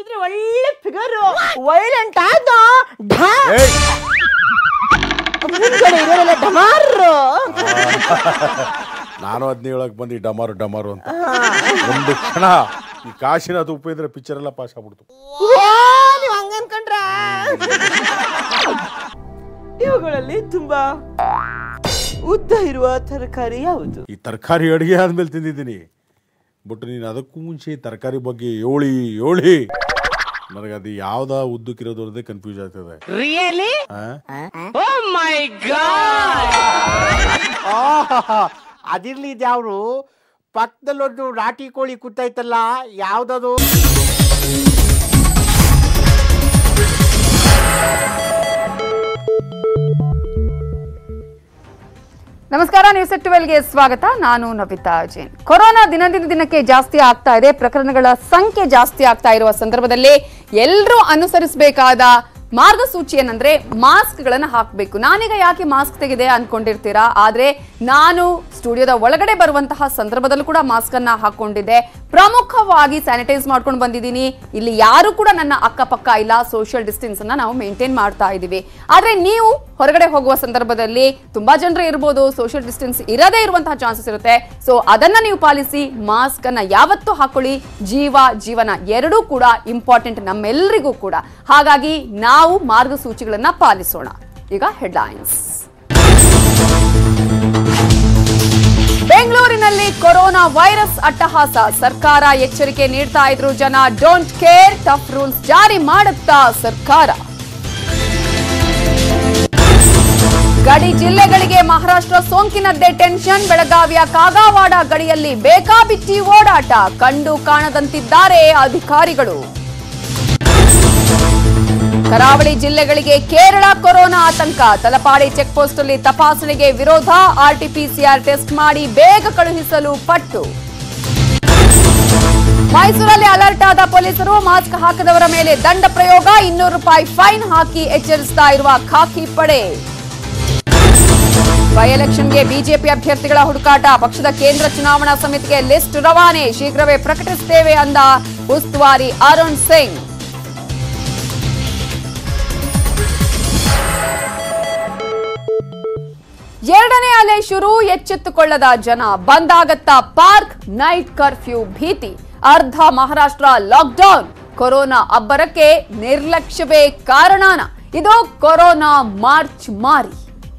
ನೋಡಿದ್ರೆ ಒಳ್ಳೆ figure violent ಆದ ಢಾ ಏಯ್ ಮುಂದ್ಗಡೆ ಇರೋರೆಲ್ಲ ಡಮಾರು ನಾನು ಅದನ್ನ ಹೇಳಕ್ ಬಂದು ಈ ಡಮಾರು ಡಮಾರು ಅಂತ ಒಂದು ಕ್ಷಣ ಈ ಕಾಶಿನಾಥ್ ಉಪೇಂದ್ರ ಪಿಕ್ಚರ್ ಎಲ್ಲ ಪಾಸ್ ಆಗ್ಬಿಡ್ತು ನೀವು ಹಂಗ ಅನ್ಕೊಂಡ್ರ ಇವುಗಳಲ್ಲಿ ತುಂಬಾ ಉದ್ದ ಇರುವ ತರಕಾರಿ ಯಾವುದು ಈ ತರಕಾರಿ ಅಡುಗೆ ಆದ್ಮೇಲೆ ತಿಂದಿದ್ದೀನಿ ಬಟ್ ನೀನು ಅದಕ್ಕೂ ಮುಂಚೆ ತರಕಾರಿ ಬಗ್ಗೆ ಏಳಿ ಏಳಿ ನನಗೆ ಅದು ಯಾವ್ದ ಉದ್ದಕ್ಕಿರೋದು ಅನ್ನೋದೇ ಕನ್ಫ್ಯೂಸ್ ಆಗ್ತದೆ ರಿಯಲಿ ಅದಿರ್ಲಿ ಇದ್ಯಾವ್ರು ಪಕ್ಕದಲ್ಲೊಂದು ನಾಟಿ ಕೋಳಿ ಕೂತೈತಲ್ಲ ಯಾವ್ದದು ನಮಸ್ಕಾರ ನ್ಯೂಸ್ ಟ್ವೆಲ್ಗೆ ಸ್ವಾಗತ ನಾನು ನವಿತಾ ಜೈನ್ ಕೊರೋನಾ ದಿನದಿಂದ ದಿನಕ್ಕೆ ಜಾಸ್ತಿ ಆಗ್ತಾ ಇದೆ ಪ್ರಕರಣಗಳ ಸಂಖ್ಯೆ ಜಾಸ್ತಿ ಆಗ್ತಾ ಇರುವ ಸಂದರ್ಭದಲ್ಲಿ ಎಲ್ಲರೂ ಅನುಸರಿಸಬೇಕಾದ ಮಾರ್ಗಸೂಚಿ ಏನಂದ್ರೆ ಮಾಸ್ಕ್ ಗಳನ್ನ ಹಾಕಬೇಕು ನಾನೀಗ ಯಾಕೆ ಮಾಸ್ಕ್ ತೆಗೆದೆ ಅನ್ಕೊಂಡಿರ್ತೀರಾ ಆದ್ರೆ ನಾನು ಸ್ಟುಡಿಯೋದ ಒಳಗಡೆ ಬರುವಂತಹ ಸಂದರ್ಭದಲ್ಲೂ ಕೂಡ ಮಾಸ್ಕ್ ಅನ್ನ ಹಾಕೊಂಡಿದ್ದೆ ಪ್ರಮುಖವಾಗಿ ಸ್ಯಾನಿಟೈಸ್ ಮಾಡ್ಕೊಂಡು ಬಂದಿದ್ದೀನಿ ಇಲ್ಲಿ ಯಾರು ಕೂಡ ನನ್ನ ಅಕ್ಕಪಕ್ಕ ಇಲ್ಲ ಸೋಷಿಯಲ್ ಡಿಸ್ಟೆನ್ಸ್ ಅನ್ನ ನಾವು ಮೇಂಟೈನ್ ಮಾಡ್ತಾ ಇದ್ದೀವಿ ಆದ್ರೆ ನೀವು ಹೊರಗಡೆ ಹೋಗುವ ಸಂದರ್ಭದಲ್ಲಿ ತುಂಬಾ ಜನರು ಇರ್ಬೋದು ಸೋಷಿಯಲ್ ಡಿಸ್ಟೆನ್ಸ್ ಇರದೇ ಇರುವಂತಹ ಚಾನ್ಸಸ್ ಇರುತ್ತೆ ಸೊ ಅದನ್ನ ನೀವು ಪಾಲಿಸಿ ಮಾಸ್ಕ್ ಅನ್ನ ಯಾವತ್ತೂ ಹಾಕೊಳ್ಳಿ ಜೀವ ಜೀವನ ಎರಡೂ ಕೂಡ ಇಂಪಾರ್ಟೆಂಟ್ ನಮ್ಮೆಲ್ಲರಿಗೂ ಕೂಡ ಹಾಗಾಗಿ ನಾವು ಮಾರ್ಗಸೂಚಿಗಳನ್ನ ಪಾಲಿಸೋಣ ಈಗ ಹೆಡ್ಲೈನ್ಸ್ ಬೆಂಗಳೂರಿನಲ್ಲಿ ಕೊರೋನಾ ವೈರಸ್ ಅಟ್ಟಹಾಸ ಸರ್ಕಾರ ಎಚ್ಚರಿಕೆ ನೀಡ್ತಾ ಇದ್ರು ಜನ ಡೋಂಟ್ ಕೇರ್ ಟಫ್ ರೂಲ್ಸ್ ಜಾರಿ ಮಾಡುತ್ತಾ ಸರ್ಕಾರ ಗಡಿ ಜಿಲ್ಲೆಗಳಿಗೆ ಮಹಾರಾಷ್ಟ್ರ ಸೋಂಕಿನದ್ದೇ ಟೆನ್ಷನ್ ಬೆಳಗಾವಿಯ ಕಾಗಾವಾಡ ಗಡಿಯಲ್ಲಿ ಬೇಕಾಬಿಟ್ಟಿ ಓಡಾಟ ಕಂಡು ಕಾಣದಂತಿದ್ದಾರೆ ಅಧಿಕಾರಿಗಳು ಕರಾವಳಿ ಜಿಲ್ಲೆಗಳಿಗೆ ಕೇರಳ ಕೊರೋನಾ ಆತಂಕ ತಲಪಾಡಿ ಚೆಕ್ ಪೋಸ್ಟ್ ಅಲ್ಲಿ ತಪಾಸಣೆಗೆ ವಿರೋಧ ಆರ್ಟಿಪಿಸಿಆರ್ ಟೆಸ್ಟ್ ಮಾಡಿ ಬೇಗ ಕಳುಹಿಸಲು ಪಟ್ಟು ಮೈಸೂರಲ್ಲಿ ಅಲರ್ಟ್ ಆದ ಪೊಲೀಸರು ಮಾಸ್ಕ್ ಹಾಕದವರ ಮೇಲೆ ದಂಡ ಪ್ರಯೋಗ ಇನ್ನೂರು ರೂಪಾಯಿ ಫೈನ್ ಹಾಕಿ ಎಚ್ಚರಿಸ್ತಾ ಇರುವ ಖಾಕಿ ಪಡೆ ಬೈ ಎಲೆಕ್ಷನ್ಗೆ ಬಿಜೆಪಿ ಅಭ್ಯರ್ಥಿಗಳ ಹುಡುಕಾಟ ಪಕ್ಷದ ಕೇಂದ್ರ ಚುನಾವಣಾ ಸಮಿತಿಗೆ ಲಿಸ್ಟ್ ರವಾನೆ ಶೀಘ್ರವೇ ಪ್ರಕಟಿಸುತ್ತೇವೆ ಅಂದ ಉಸ್ತುವಾರಿ ಅರುಣ್ ಸಿಂಗ್ ಎರಡನೇ ಅಲೆ ಶುರು ಎಚ್ಚೆತ್ತುಕೊಳ್ಳದ ಜನ ಬಂದಾಗತ್ತಾ ಪಾರ್ಕ್ ನೈಟ್ ಕರ್ಫ್ಯೂ ಭೀತಿ ಅರ್ಧ ಮಹಾರಾಷ್ಟ್ರ ಲಾಕ್ಡೌನ್ ಕೊರೋನಾ ಅಬ್ಬರಕ್ಕೆ ನಿರ್ಲಕ್ಷ್ಯವೇ ಕಾರಣನ ಇದು ಕೊರೋನಾ ಮಾರ್ಚ್ ಮಾರಿ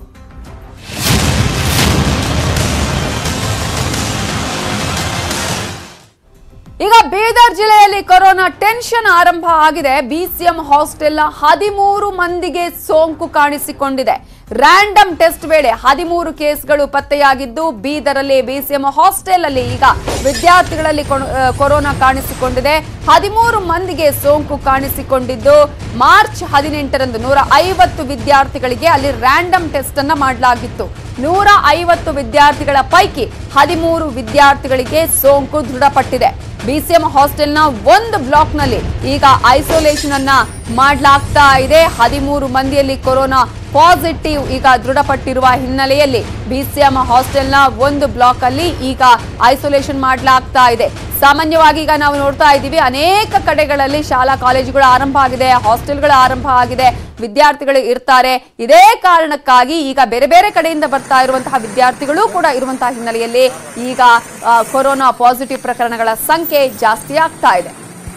ಈಗ ಬೀದರ್ ಜಿಲ್ಲೆಯಲ್ಲಿ ಕೊರೋನಾ ಟೆನ್ಷನ್ ಆರಂಭ ಆಗಿದೆ ಬಿಸಿಎಂ ಹಾಸ್ಟೆಲ್ ಹದಿಮೂರು ಮಂದಿಗೆ ಸೋಂಕು ಕಾಣಿಸಿಕೊಂಡಿದೆ ರ್ಯಾಂಡಮ್ ಟೆಸ್ಟ್ ವೇಳೆ ಹದಿಮೂರು ಕೇಸ್ಗಳು ಪತ್ತೆಯಾಗಿದ್ದು ಬೀದರಲ್ಲಿ ಬಿಸಿಎಂ ಹಾಸ್ಟೆಲ್ ಅಲ್ಲಿ ಈಗ ವಿದ್ಯಾರ್ಥಿಗಳಲ್ಲಿ ಕೊಣ- ಆ, ಕೊರೋನಾ ಕಾಣಿಸಿಕೊಂಡಿದೆ ಹದಿಮೂರು ಮಂದಿಗೆ ಸೋಂಕು ಕಾಣಿಸಿಕೊಂಡಿದ್ದು ಮಾರ್ಚ್ ಹದಿನೆಂಟರಂದು ನೂರ ಐವತ್ತು ವಿದ್ಯಾರ್ಥಿಗಳಿಗೆ ಅಲ್ಲಿ ರ್ಯಾಂಡಮ್ ಟೆಸ್ಟ್ ಅನ್ನ ಮಾಡಲಾಗಿತ್ತು ನೂರ ಐವತ್ತು ವಿದ್ಯಾರ್ಥಿಗಳ ಪೈಕಿ ಹದಿಮೂರು ವಿದ್ಯಾರ್ಥಿಗಳಿಗೆ ಸೋಂಕು ದೃಢಪಟ್ಟಿದೆ ಬಿಸಿಎಂ ಹಾಸ್ಟೆಲ್ನ ಒಂದು ಬ್ಲಾಕ್ನಲ್ಲಿ ಈಗ ಐಸೋಲೇಷನ್ ಅನ್ನ ಮಾಡಲಾಗ್ತಾ ಇದೆ ಹದಿಮೂರು ಮಂದಿಯಲ್ಲಿ ಕೊರೋನಾ ಪಾಸಿಟಿವ್ ಈಗ ದೃಢಪಟ್ಟಿರುವ ಹಿನ್ನೆಲೆಯಲ್ಲಿ ಬಿಸಿಎಂ ಹಾಸ್ಟೆಲ್ನ ಒಂದು ಬ್ಲಾಕ್ ಅಲ್ಲಿ ಈಗ ಐಸೋಲೇಷನ್ ಮಾಡಲಾಗ್ತಾ ಇದೆ ಸಾಮಾನ್ಯವಾಗಿ ಈಗ ನಾವು ನೋಡ್ತಾ ಇದ್ದೀವಿ ಅನೇಕ ಕಡೆಗಳಲ್ಲಿ ಶಾಲಾ ಕಾಲೇಜುಗಳು ಆರಂಭ ಆಗಿದೆ ಹಾಸ್ಟೆಲ್ಗಳು ಆರಂಭ ಆಗಿದೆ ವಿದ್ಯಾರ್ಥಿಗಳು ಇರ್ತಾರೆ ಇದೇ ಕಾರಣಕ್ಕಾಗಿ ಈಗ ಬೇರೆ ಬೇರೆ ಕಡೆಯಿಂದ ಬರ್ತಾ ಇರುವಂತಹ ವಿದ್ಯಾರ್ಥಿಗಳು ಕೂಡ ಇರುವಂತಹ ಹಿನ್ನೆಲೆಯಲ್ಲಿ ಈಗ ಆ, ಕೊರೋನಾ ಪಾಸಿಟಿವ್ ಪ್ರಕರಣಗಳ ಸಂಖ್ಯೆ ಜಾಸ್ತಿ ಆಗ್ತಾ ಇದೆ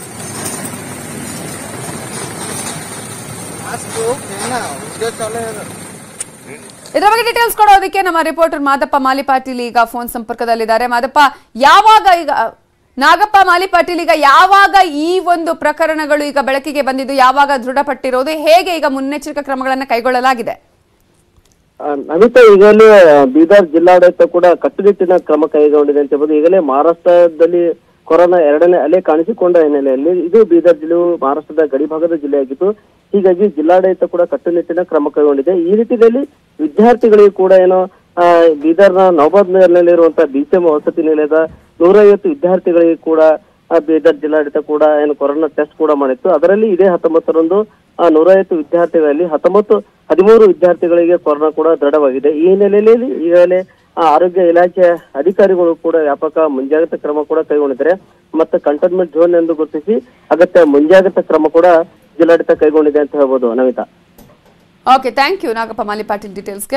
ಇದರ ಬಗ್ಗೆ ಡೀಟೇಲ್ಸ್ ಕೊಡೋದಕ್ಕೆ ನಮ್ಮ ರಿಪೋರ್ಟರ್ ಮಾದಪ್ಪ ಮಾಲಿ ಪಾಟೀಲ್ ಈಗ ಫೋನ್ ಸಂಪರ್ಕದಲ್ಲಿದ್ದಾರೆ ಮಾದಪ್ಪ ಯಾವಾಗ ಈಗ ನಾಗಪ್ಪ ಮಾಲಿ ಪಾಟೀಲ್ ಈಗ ಯಾವಾಗ ಈ ಒಂದು ಪ್ರಕರಣಗಳು ಈಗ ಬೆಳಕಿಗೆ ಬಂದಿದ್ದು ಯಾವಾಗ ದೃಢಪಟ್ಟಿರೋದು ಹೇಗೆ ಈಗ ಮುನ್ನೆಚ್ಚರಿಕಾ ಕ್ರಮಗಳನ್ನು ಕೈಗೊಳ್ಳಲಾಗಿದೆ ಆ, ನಮಿತಾ ಈಗಲೇ ಬೀದರ್ ಜಿಲ್ಲಾಡಳಿತ ಕೂಡ ಕಟ್ಟುನಿಟ್ಟಿನ ಕ್ರಮ ಕೈಗೊಂಡಿದೆ ಅಂತ ಹೇಳ್ಬೋದು ಈಗಲೇ ಮಹಾರಾಷ್ಟ್ರದಲ್ಲಿ ಕೊರೋನಾ ಎರಡನೇ ಅಲೆ ಕಾಣಿಸಿಕೊಂಡ ಹಿನ್ನೆಲೆಯಲ್ಲಿ ಇದು ಬೀದರ್ ಜಿಲ್ಲೆಯು ಮಹಾರಾಷ್ಟ್ರದ ಗಡಿಭಾಗದ ಜಿಲ್ಲೆಯಾಗಿದ್ದು ಹೀಗಾಗಿ ಜಿಲ್ಲಾಡಳಿತ ಕೂಡ ಕಟ್ಟುನಿಟ್ಟಿನ ಕ್ರಮ ಕೈಗೊಂಡಿದೆ ಈ ನಿಟ್ಟಿನಲ್ಲಿ ವಿದ್ಯಾರ್ಥಿಗಳಿಗೂ ಕೂಡ ಏನೋ ಆ, ಬೀದರ್ನ ನವಬಾದ್ನಲ್ಲಿರುವಂತಹ ಬಿಸಿಎಂ ವಸತಿ ನಿಲಯದ ನೂರೈವತ್ತು ವಿದ್ಯಾರ್ಥಿಗಳಿಗೆ ಕೂಡ ಆ, ಬೀದರ್ ಜಿಲ್ಲಾಡಳಿತ ಕೂಡ ಏನು ಕೊರೋನಾ ಟೆಸ್ಟ್ ಕೂಡ ಮಾಡಿತ್ತು ಅದರಲ್ಲಿ ಇದೇ ಹತ್ತೊಂಬತ್ತರಂದು ಆ ನೂರೈವತ್ತು ವಿದ್ಯಾರ್ಥಿಗಳಲ್ಲಿ ಹತ್ತೊಂಬತ್ತು ಹದಿಮೂರು ವಿದ್ಯಾರ್ಥಿಗಳಿಗೆ ಕೊರೋನಾ ಕೂಡ ದೃಢವಾಗಿದೆ ಈ ಹಿನ್ನೆಲೆಯಲ್ಲಿ ಈಗಾಗಲೇ ಆ, ಆರೋಗ್ಯ ಇಲಾಖೆ ಅಧಿಕಾರಿಗಳು ಕೂಡ ವ್ಯಾಪಕ ಮುಂಜಾಗ್ರತಾ ಕ್ರಮ ಕೂಡ ಕೈಗೊಂಡಿದ್ದಾರೆ ಮತ್ತೆ ಕಂಟೈನ್ಮೆಂಟ್ ಝೋನ್ ಎಂದು ಗುರುತಿಸಿ ಅಗತ್ಯ ಮುಂಜಾಗ್ರತಾ ಕ್ರಮ ಕೂಡ ಜಿಲ್ಲಾಡಳಿತ ಕೈಗೊಂಡಿದೆ ಅಂತ ಹೇಳ್ಬೋದು Namita okay thank you Nagappa Mali Patil ಡೀಟೇಲ್ಸ್ಗೆ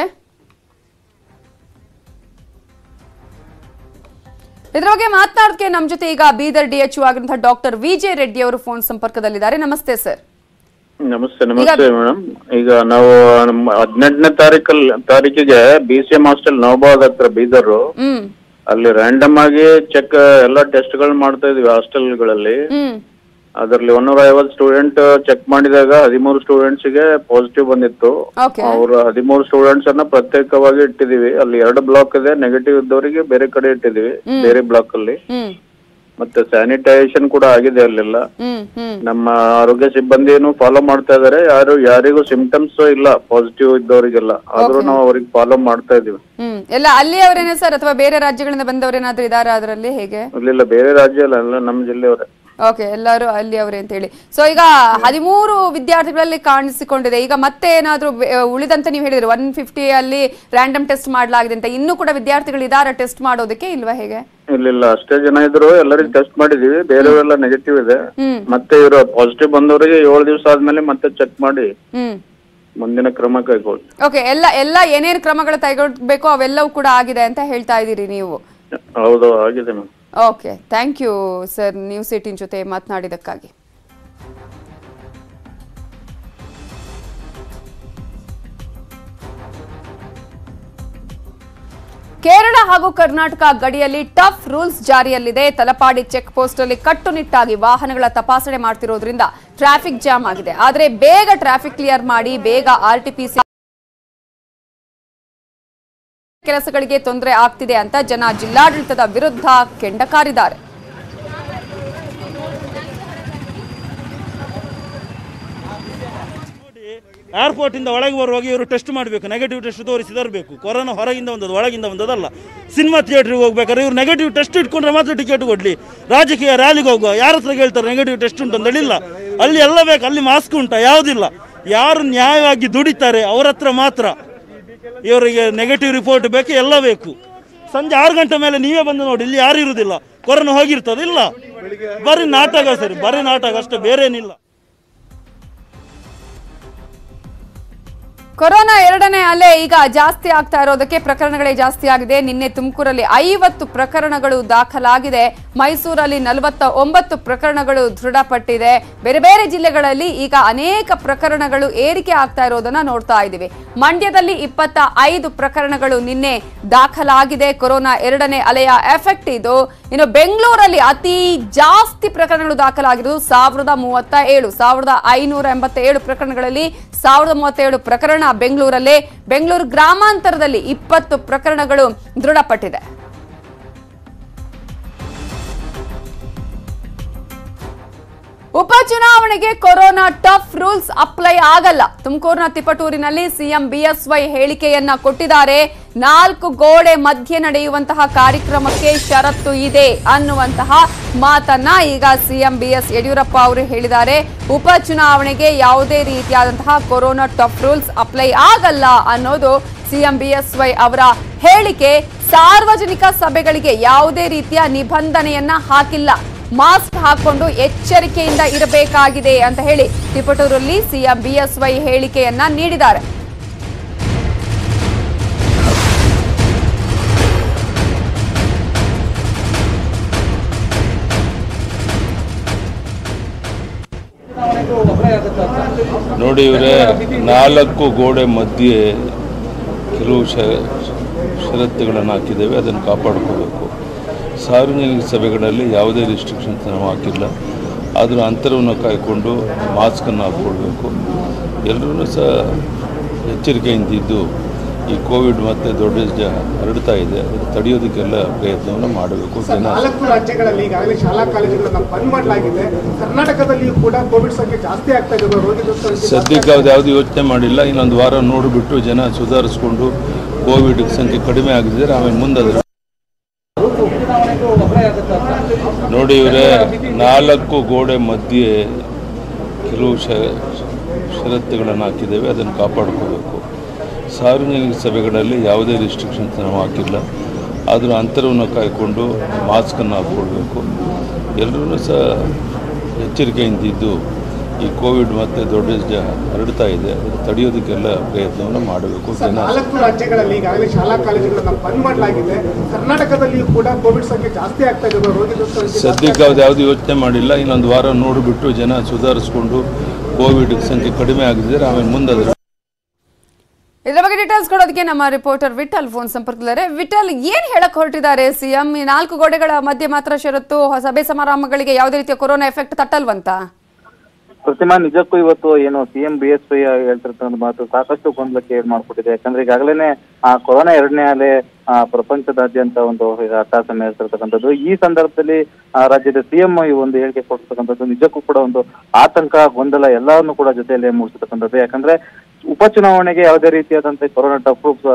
ಇದ್ರ ಬಗ್ಗೆ ಮಾತನಾಡೋದಕ್ಕೆ ನಮ್ಮ ಜೊತೆ ಈಗ ಬೀದರ್ ಡಿಎಚ್ಒ ಆಗಿರುವಂತಹ ಡಾಕ್ಟರ್ ವಿಜೆ ರೆಡ್ಡಿ ಅವರು ಫೋನ್ ಸಂಪರ್ಕದಲ್ಲಿದ್ದಾರೆ ನಮಸ್ತೆ ಸರ್ ನಮಸ್ತೆ ನಮಸ್ತೆ ಮೇಡಮ್ ಈಗ ನಾವು ನಮ್ಮ ಹದಿನೆಂಟನೇ ತಾರೀಕಲ್ ತಾರೀಕಿಗೆ B C M hostel Navabad ಹತ್ರ ಬೀದರ್ ಹ್ಮ್ ಅಲ್ಲಿ ರ್ಯಾಂಡಮ್ ಆಗಿ ಚೆಕ್ ಎಲ್ಲ ಟೆಸ್ಟ್ಗಳು ಮಾಡ್ತಾ ಇದೀವಿ ಹಾಸ್ಟೆಲ್ಗಳಲ್ಲಿ ಹ್ಮ್ ಅದರಲ್ಲಿ ಒನ್ನೂರ ಐವತ್ತು ಸ್ಟೂಡೆಂಟ್ ಚೆಕ್ ಮಾಡಿದಾಗ ಹದಿಮೂರು ಸ್ಟೂಡೆಂಟ್ಸ್ ಗೆ ಪಾಸಿಟಿವ್ ಬಂದಿತ್ತು ಓಕೆ ಅವ್ರ ಹದಿಮೂರು ಸ್ಟೂಡೆಂಟ್ಸ್ ಅನ್ನ ಪ್ರತ್ಯೇಕವಾಗಿ ಇಟ್ಟಿದೀವಿ ಅಲ್ಲಿ ಎರಡು ಬ್ಲಾಕ್ ಇದೆ ನೆಗೆಟಿವ್ ಇದ್ದವರಿಗೆ ಬೇರೆ ಕಡೆ ಇಟ್ಟಿದೀವಿ ಬೇರೆ ಬ್ಲಾಕ್ ಅಲ್ಲಿ ಹ್ಮ್ ಮತ್ತೆ ಸ್ಯಾನಿಟೈಸೇಷನ್ ಕೂಡ ಆಗಿದೆ ಅಲ್ಲೆಲ್ಲ ಹ್ಮ್ ಹ್ಮ್ ನಮ್ಮ ಆರೋಗ್ಯ ಸಿಬ್ಬಂದಿಯನ್ನು ಫಾಲೋ ಮಾಡ್ತಾ ಇದಾರೆ ಯಾರು ಯಾರಿಗೂ ಸಿಂಪ್ಟಮ್ಸ್ ಇಲ್ಲ ಪಾಸಿಟಿವ್ ಇದ್ದವರಿಗೆಲ್ಲ ಆದ್ರೂ ನಾವು ಅವ್ರಿಗೆ ಫಾಲೋ ಮಾಡ್ತಾ ಇದೀವಿ ಹ್ಮ್ ಎಲ್ಲ ಅಲ್ಲಿ ಅವರೇನೆ ಸರ್ ಅಥವಾ ಬೇರೆ ರಾಜ್ಯಗಳಿಂದ ಬಂದವರೇನಾದ್ರೂ ಇದಾರ ಅದರಲ್ಲಿ ಹೇಗೆ ಇಲ್ಲಿಲ್ಲ ಬೇರೆ ರಾಜ್ಯ ಅಲ್ಲ ಎಲ್ಲ ನಮ್ಮ ಜಿಲ್ಲೆಯವರೇ ಓಕೆ ಎಲ್ಲರೂ ಅಲ್ಲಿ ಅವರೇ ಅಂತ ಹೇಳಿ ಸೊ ಈಗ ಹದಿಮೂರು ವಿದ್ಯಾರ್ಥಿಗಳಲ್ಲಿ ಕಾಣಿಸಿಕೊಂಡಿದೆ ಈಗ ಮತ್ತೆ ಏನಾದ್ರೂ ಬೆ- ಉಳಿದಂತೆ ನೀವು ಹೇಳಿದ್ರಿ ಒನ್ ಫಿಫ್ಟಿ ಅಲ್ಲಿ ರ್ಯಾಂಡಮ್ ಟೆಸ್ಟ್ ಮಾಡಲಾಗಿದೆ ಅಂತ ಇನ್ನೂ ಕೂಡ ವಿದ್ಯಾರ್ಥಿಗಳು ಇದಾರ ಟೆಸ್ಟ್ ಮಾಡೋದಕ್ಕೆ ಇಲ್ವಾ ಹೇಗೆ ಇಲ್ಲಿಲ್ಲ ಅಷ್ಟೇ ಜನ ಇದ್ರು ಎಲ್ಲರಿಗೂ ಟೆಸ್ಟ್ ಮಾಡಿದೀವಿ ಬೇರೆಯವರೆಲ್ಲ ನೆಗೆಟಿವ್ ಇದೆ ಹ್ಮ್ ಮತ್ತೆ ಇವರು ಪಾಸಿಟಿವ್ ಬಂದವರಿಗೆ ಏಳು ದಿವಸ ಆದ್ಮೇಲೆ ಮತ್ತೆ ಚೆಕ್ ಮಾಡಿ ಹ್ಮ್ ಮುಂದಿನ ಕ್ರಮ ಕೈಗೊಳ್ಳಿ ಓಕೆ ಎಲ್ಲ ಎಲ್ಲ ಏನೇನು ಕ್ರಮಗಳು ತೆಗೆದುಬೇಕೋ ಅವೆಲ್ಲವೂ ಕೂಡ ಆಗಿದೆ ಅಂತ ಹೇಳ್ತಾ ಇದ್ದೀರಿ ನೀವು ಹೌದು ಆಗಿದೆ ma'am okay thank you sir news eighteen ಜೊತೆ ಮಾತನಾಡಿದಕ್ಕಾಗಿ ಕೇರಳ ಹಾಗೂ ಕರ್ನಾಟಕ ಗಡಿಯಲ್ಲಿ ಟಫ್ ರೂಲ್ಸ್ ಜಾರಿಯಲ್ಲಿದೆ ತಲಪಾಡಿ ಚೆಕ್ ಪೋಸ್ಟ್ ಅಲ್ಲಿ ಕಟ್ಟುನಿಟ್ಟಾಗಿ ವಾಹನಗಳ ತಪಾಸಣೆ ಮಾಡ್ತಿರೋದ್ರಿಂದ ಟ್ರಾಫಿಕ್ ಜಾಮ್ ಆಗಿದೆ ಆದರೆ ಬೇಗ ಟ್ರಾಫಿಕ್ ಕ್ಲಿಯರ್ ಮಾಡಿ ಬೇಗ ಆರ್ಟಿಪಿಸಿ ಕೆಲಸಗಳಿಗೆ ತೊಂದರೆ ಆಗ್ತಿದೆ ಅಂತ ಜನ ಜಿಲ್ಲಾಡಳಿತದ ವಿರುದ್ಧ ಕೆಂಡಕಾರಿದ್ದಾರೆ ಏರ್ಪೋರ್ಟ್ ಇಂದ ಒಳಗೆ ಬರುವಾಗ ಇವರು ಟೆಸ್ಟ್ ಮಾಡಬೇಕು ನೆಗೆಟಿವ್ ಟೆಸ್ಟ್ ತೋರಿಸಿ ತರಬೇಕು ಕೊರೋನಾ ಹೊರಗಿಂದ ಬಂದದ್ದು ಒಳಗಿಂದ ಬಂದದಲ್ಲ ಸಿನಿಮಾ ಥಿಯೇಟ್ರಿಗೆ ಹೋಗ್ಬೇಕಾದ್ರೆ ಇವ್ರು ನೆಗೆಟಿವ್ ಟೆಸ್ಟ್ ಇಟ್ಕೊಂಡ್ರೆ ಮಾತ್ರ ಟಿಕೆಟ್ ಕೊಡ್ಲಿ ರಾಜಕೀಯ ರ್ಯಾಲಿಗೆ ಹೋಗುವ ಯಾರ ಹತ್ರ ಹೇಳ್ತಾರೆ ನೆಗೆಟಿವ್ ಟೆಸ್ಟ್ ಉಂಟು ಅಂತ ಹೇಳಿಲ್ಲ ಅಲ್ಲಿ ಎಲ್ಲ ಬೇಕು ಅಲ್ಲಿ ಮಾಸ್ಕ್ ಉಂಟಾ ಯಾವುದಿಲ್ಲ ಯಾರು ನ್ಯಾಯವಾಗಿ ದುಡಿತಾರೆ ಅವ್ರ ಹತ್ರ ಮಾತ್ರ ಇವರಿಗೆ ನೆಗೆಟಿವ್ ರಿಪೋರ್ಟ್ ಬೇಕು ಎಲ್ಲ ಬೇಕು ಸಂಜೆ ಆರು ಗಂಟೆ ಮೇಲೆ ನೀವೇ ಬಂದು ನೋಡಿ ಇಲ್ಲಿ ಯಾರು ಇರುವುದಿಲ್ಲ ಕೊರೋನಾ ಹೋಗಿರ್ತದೆ ಇಲ್ಲ ಬರೀ ನಾಟಕ ಸರಿ ಬರೀ ನಾಟಕ ಅಷ್ಟೇ ಬೇರೆ ಏನಿಲ್ಲ ಕೊರೋನಾ ಎರಡನೇ ಅಲೆ ಈಗ ಜಾಸ್ತಿ ಆಗ್ತಾ ಇರೋದಕ್ಕೆ ಪ್ರಕರಣಗಳೇ ಜಾಸ್ತಿ ಆಗಿದೆ ನಿನ್ನೆ ತುಮಕೂರಲ್ಲಿ ಐವತ್ತು ಪ್ರಕರಣಗಳು ದಾಖಲಾಗಿದೆ ಮೈಸೂರಲ್ಲಿ ನಲವತ್ತ ಒಂಬತ್ತು ಪ್ರಕರಣಗಳು ದೃಢಪಟ್ಟಿದೆ ಬೇರೆ ಬೇರೆ ಜಿಲ್ಲೆಗಳಲ್ಲಿ ಈಗ ಅನೇಕ ಪ್ರಕರಣಗಳು ಏರಿಕೆ ಆಗ್ತಾ ಇರೋದನ್ನ ನೋಡ್ತಾ ಇದ್ದೀವಿ ಮಂಡ್ಯದಲ್ಲಿ ಇಪ್ಪತ್ತ ಐದು ಪ್ರಕರಣಗಳು ನಿನ್ನೆ ದಾಖಲಾಗಿದೆ ಕೊರೋನಾ ಎರಡನೇ ಅಲೆಯ ಎಫೆಕ್ಟ್ ಇದು ಇನ್ನು ಬೆಂಗಳೂರಲ್ಲಿ ಅತಿ ಜಾಸ್ತಿ ಪ್ರಕರಣಗಳು ದಾಖಲಾಗಿರುವುದು ಸಾವಿರದ ಮೂವತ್ತ ಏಳು ಸಾವಿರದ ಐನೂರ ಎಂಬತ್ತ ಏಳು ಪ್ರಕರಣಗಳಲ್ಲಿ ಸಾವಿರದ ಮೂವತ್ತೇಳು ಪ್ರಕರಣ ಬೆಂಗಳೂರಲ್ಲೇ ಬೆಂಗಳೂರು ಗ್ರಾಮಾಂತರದಲ್ಲಿ ಇಪ್ಪತ್ತು ಪ್ರಕರಣಗಳು ದೃಢಪಟ್ಟಿದೆ ಉಪಚುನಾವಣೆಗೆ ಕೊರೋನಾ ಟಫ್ ರೂಲ್ಸ್ ಅಪ್ಲೈ ಆಗಲ್ಲ ತುಮಕೂರಿನ ತಿಪಟೂರಿನಲ್ಲಿ ಸಿಎಂ ಬಿಎಸ್ವೈ ಹೇಳಿಕೆಯನ್ನ ಕೊಟ್ಟಿದ್ದಾರೆ ನಾಲ್ಕು ಗೋಡೆ ಮಧ್ಯೆ ನಡೆಯುವಂತಹ ಕಾರ್ಯಕ್ರಮಕ್ಕೆ ಷರತ್ತು ಇದೆ ಅನ್ನುವಂತಹ ಮಾತನ್ನ ಈಗ ಸಿಎಂ ಬಿಎಸ್ ಯಡಿಯೂರಪ್ಪ ಅವರು ಹೇಳಿದ್ದಾರೆ ಉಪಚುನಾವಣೆಗೆ ಯಾವುದೇ ರೀತಿಯಾದಂತಹ ಕೊರೋನಾ ಟಫ್ ರೂಲ್ಸ್ ಅಪ್ಲೈ ಆಗಲ್ಲ ಅನ್ನೋದು ಸಿಎಂ ಬಿಎಸ್ವೈ ಅವರ ಹೇಳಿಕೆ ಸಾರ್ವಜನಿಕ ಸಭೆಗಳಿಗೆ ಯಾವುದೇ ರೀತಿಯ ನಿಬಂಧನೆಯನ್ನ ಹಾಕಿಲ್ಲ ಮಾಸ್ಕ್ ಹಾಕೊಂಡು ಎಚ್ಚರಿಕೆಯಿಂದ ಇರಬೇಕಾಗಿದೆ ಅಂತ ಹೇಳಿ ತಿಪಟೂರಲ್ಲಿ ಸಿಎಂ ಬಿಎಸ್ವೈ ಹೇಳಿಕೆಯನ್ನ ನೀಡಿದ್ದಾರೆ ನೋಡಿ ಇವರೇ ನಾಲ್ಕು ಗೋಡೆ ಮಧ್ಯೆ ಕೆಲವು ಷ ಷರತ್ತುಗಳನ್ನು ಹಾಕಿದ್ದೇವೆ ಅದನ್ನು ಕಾಪಾಡ್ಕೋಬೇಕು ಸಾರ್ವಜನಿಕ ಸಭೆಗಳಲ್ಲಿ ಯಾವುದೇ ರಿಸ್ಟ್ರಿಕ್ಷನ್ಸ್ ನಾವು ಹಾಕಿಲ್ಲ ಆದರೂ ಅಂತರವನ್ನು ಕಾಯ್ಕೊಂಡು ಮಾಸ್ಕನ್ನು ಹಾಕ್ಕೊಳ್ಬೇಕು ಎಲ್ಲರೂ ಸಹ ಎಚ್ಚರಿಕೆಯಿಂದ ಇದ್ದು ಈ ಕೋವಿಡ್ ಮತ್ತೆ ದೊಡ್ಡ ಜ ಹರಡ್ತಾ ಇದೆ ಅದನ್ನು ತಡೆಯೋದಕ್ಕೆಲ್ಲ ಪ್ರಯತ್ನವನ್ನು ಮಾಡಬೇಕು ಜನ ನಾಲ್ಕು ರಾಜ್ಯಗಳಲ್ಲಿ ಈಗಾಗಲೇ ಶಾಲಾ ಕಾಲೇಜುಗಳನ್ನ ಬಂದ್ ಮಾಡಲಾಗಿದೆ ಕರ್ನಾಟಕದಲ್ಲಿ ಕೂಡ ಕೋವಿಡ್ ಸಂಖ್ಯೆ ಜಾಸ್ತಿ ಆಗ್ತಾ ಇದೆ ರೋಗಿಗಳ ಸಂಖ್ಯೆ ಸದ್ಯಕ್ಕೆ ಅದು ಯಾವುದು ಯೋಚನೆ ಮಾಡಿಲ್ಲ ಇನ್ನೊಂದು ವಾರ ನೋಡಿಬಿಟ್ಟು ಜನ ಸುಧಾರಿಸ್ಕೊಂಡು ಕೋವಿಡ್ ಸಂಖ್ಯೆ ಕಡಿಮೆ ಆಗಿದ್ರೆ ಆಮೇಲೆ ಮುಂದೆ ಅದರ ನೋಡಿ ಇವರೇ ನಾಲ್ಕು ಗೋಡೆ ಮಧ್ಯೆ ಕೆಲವು ಷ ಷರತ್ತುಗಳನ್ನು ಹಾಕಿದ್ದೇವೆ ಅದನ್ನು ಕಾಪಾಡ್ಕೋಬೇಕು ಸಾರ್ವಜನಿಕ ಸಭೆಗಳಲ್ಲಿ ಯಾವುದೇ ರಿಸ್ಟ್ರಿಕ್ಷನ್ಸ್ ನಾವು ಹಾಕಿಲ್ಲ ಆದರೂ ಅಂತರವನ್ನು ಕಾಯ್ಕೊಂಡು ಮಾಸ್ಕನ್ನು ಹಾಕ್ಕೊಳ್ಬೇಕು ಎಲ್ಲರೂ ಸಹ ಎಚ್ಚರಿಕೆಯಿಂದಿದ್ದು ಈ ಕೋವಿಡ್ ಮತ್ತೆ ದೊಡ್ಡ ಜ ಹರಡ್ತಾ ಇದೆ ಅದನ್ನು ತಡೆಯೋದಕ್ಕೆಲ್ಲ ಪ್ರಯತ್ನವನ್ನು ಮಾಡಬೇಕು ಸರ್ ಜನ ನಾಲ್ಕು ರಾಜ್ಯಗಳಲ್ಲಿ ಈಗಾಗಲೇ ಶಾಲಾ ಕಾಲೇಜುಗಳನ್ನ ಬಂದ್ ಮಾಡಲಾಗಿದೆ ಕರ್ನಾಟಕದಲ್ಲಿ ಕೂಡ ಕೋವಿಡ್ ಸಂಖ್ಯೆ ಜಾಸ್ತಿ ಆಗ್ತಾ ಇದೆ ರೋಗಿಗಳ ಸಂಖ್ಯೆ ಜಾಸ್ತಿ ಸದ್ಯಕ್ಕೆ ಅದು ಯಾವುದು ಯೋಚನೆ ಮಾಡಿಲ್ಲ ಇನ್ನೊಂದು ವಾರ ನೋಡಿಬಿಟ್ಟು ಜನ ಸುಧಾರಿಸ್ಕೊಂಡು ಕೋವಿಡ್ ಸಂಖ್ಯೆ ಕಡಿಮೆ ಆಗಿದ್ದರೆ ಆಮೇಲೆ ಮುಂದೆ ಅದರ ಇದರ ಬಗ್ಗೆ ಡೀಟೇಲ್ಸ್ ಕೊಡೋದಕ್ಕೆ ನಮ್ಮ ರಿಪೋರ್ಟರ್ ವಿಠಲ್ ಫೋನ್ ಸಂಪರ್ಕದಲ್ಲಿದ್ದಾರೆ ವಿಠಲ್ ಏನ್ ಹೇಳಕ್ ಹೊರಟಿದ್ದಾರೆ ಸಿಎಂ ಈ ನಾಲ್ಕು ಗೋಡೆಗಳ ಮಧ್ಯೆ ಮಾತ್ರ ಷರತ್ತು ಸಭೆ ಸಮಾರಂಭಗಳಿಗೆ ಯಾವುದೇ ರೀತಿಯ ಕೊರೋನಾ ಎಫೆಕ್ಟ್ ತಟ್ಟಲ್ವಂತ ಪ್ರತಿಮಾ ನಿಜಕ್ಕೂ ಇವತ್ತು ಏನು ಸಿಎಂ ಬಿ ಎಸ್ ವೈ ಹೇಳ್ತಿರ್ತಕ್ಕಂಥ ಮಾತು ಸಾಕಷ್ಟು ಗೊಂದಲಕ್ಕೆ ಏನ್ ಮಾಡ್ಕೊಟ್ಟಿದೆ ಯಾಕಂದ್ರೆ ಈಗಾಗಲೇ ಆ ಕೊರೋನಾ ಎರಡನೇ ಅಲೆ ಆ, ಪ್ರಪಂಚದಾದ್ಯಂತ ಒಂದು ಈಗ ಅಟ್ಟಾಸ ಮೇಲ್ತಿರ್ತಕ್ಕಂಥದ್ದು ಈ ಸಂದರ್ಭದಲ್ಲಿ ಆ, ರಾಜ್ಯದ ಸಿಎಂ ಈ ಒಂದು ಹೇಳಿಕೆ ಕೊಡ್ತಕ್ಕಂಥದ್ದು ನಿಜಕ್ಕೂ ಕೂಡ ಒಂದು ಆತಂಕ ಗೊಂದಲ ಎಲ್ಲವನ್ನು ಕೂಡ ಜೊತೆಯಲ್ಲೇ ಮೂಡಿಸತಕ್ಕಂಥದ್ದು ಯಾಕಂದ್ರೆ ಉಪಚುನಾವಣೆಗೆ ಯಾವುದೇ ರೀತಿಯಾದಂತ corona tough rules